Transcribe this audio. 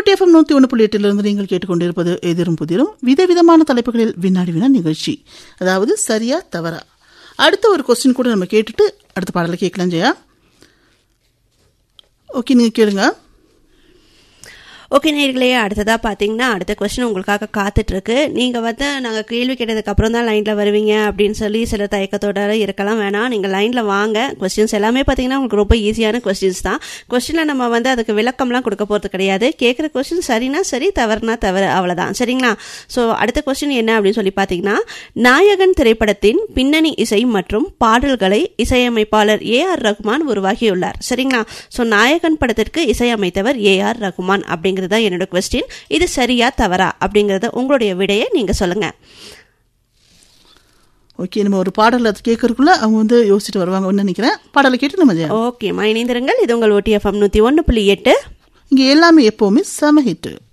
FM நூற்றி ஒன்று புள்ளி எட்டிலிருந்து நீங்கள் கேட்டுக்கொண்டிருப்பது எதிரும் புதிரும் விதவிதமான தலைப்புகளில் வினாடி வினா நிகழ்ச்சி அதாவது சரியா தவறா அடுத்த ஒரு கொஸ்டின் கூட நம்ம கேட்டுட்டு அடுத்த பாடலை கேட்கலாம் ஜெயா ஓகே நீங்கள் கேளுங்க ஓகே நேர்களே அடுத்ததாக பார்த்தீங்கன்னா அடுத்த கொஸ்டின் உங்களுக்காக காத்துட்ருக்கு நீங்கள் வந்து நாங்கள் கேள்வி கேட்டதுக்கு அப்புறம் தான் லைனில் வருவீங்க அப்படின்னு சொல்லி சில தயக்கத்தோட இருக்கலாம் வேணாம் நீங்கள் லைனில் வாங்க கொஸ்டின்ஸ் எல்லாமே பார்த்தீங்கன்னா உங்களுக்கு ரொம்ப ஈஸியான கொஸ்டின்ஸ் தான் கொஸ்டினில் நம்ம வந்து அதுக்கு விளக்கம்லாம் கொடுக்க போகிறது கிடையாது கேட்குற கொஸ்டின் சரினா சரி தவறுனா தவறு அவ்வளோதான் சரிங்களா ஸோ அடுத்த கொஸ்டின் என்ன அப்படின்னு சொல்லி பார்த்தீங்கன்னா நாயகன் திரைப்படத்தின் பின்னணி இசை மற்றும் பாடல்களை இசையமைப்பாளர் ஏ ஆர் ரகுமான் உருவாகியுள்ளார் சரிங்களா ஸோ நாயகன் படத்திற்கு இசையமைத்தவர் ஏ ஆர் ரகுமான் அப்படிங்கிறது தான் என்னோட கொஸ்டின் இது சரியா தவறா அப்படிங்கிறத உங்களுடைய விடையை நீங்க சொல்லுங்க ஓகே நம்ம ஒரு பாடல் அது கேட்கறதுக்குள்ள அவங்க வந்து யோசிச்சுட்டு வருவாங்கன்னு நினைக்கிறேன் பாடலை கேட்டு நம்ம ஜெயா ஓகே இணைந்திருங்கள் இது உங்கள் ஓடிஎஃப்எம் நூற்றி ஒன்று புள்ளி எட்டு இங்கே எல்லாமே எப்போவுமே செம ஹிட்டு